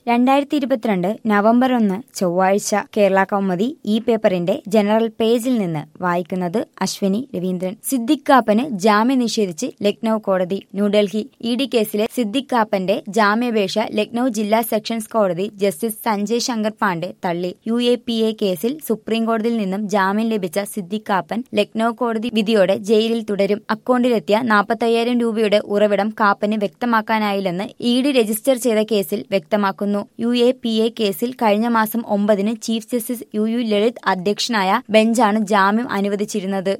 രണ്ടായിരത്തി ഇരുപത്തിരണ്ട് നവംബർ ഒന്ന് ചൊവ്വാഴ്ച കേരള കൗമുദി ഈ പേപ്പറിന്റെ ജനറൽ പേജിൽ നിന്ന് വായിക്കുന്നത് അശ്വിനി രവീന്ദ്രൻ സിദ്ദിഖ് കാപ്പന് ജാമ്യം നിഷേധിച്ച് ലക്നൌ കോടതി ന്യൂഡൽഹി ഇ ഡി കേസിലെ സിദ്ദിഖ് കാപ്പന്റെ ജാമ്യാപേക്ഷ ലക്നൌ ജില്ലാ സെഷൻസ് കോടതി ജസ്റ്റിസ് സഞ്ജയ് ശങ്കർ പാണ്ഡെ തള്ളി യു എ പി എ കേസിൽ സുപ്രീം കോടതിയിൽ നിന്നും ജാമ്യം ലഭിച്ച സിദ്ദിഖ് കാപ്പൻ ലക്നൌ കോടതി വിധിയോടെ ജയിലിൽ തുടരും അക്കൌണ്ടിലെത്തിയ നാൽപ്പത്തയ്യായിരം രൂപയുടെ ഉറവിടം കാപ്പന് വ്യക്തമാക്കാനായില്ലെന്ന് ഇ ഡി രജിസ്റ്റർ ചെയ്ത കേസിൽ വ്യക്തമാക്കുന്നു യു എ പി എ കേസിൽ കഴിഞ്ഞ മാസം ഒമ്പതിന് chief justice U U Lalit അധ്യക്ഷനായ ബെഞ്ചാണ് ജാമ്യം അനുവദിച്ചിരുന്നത്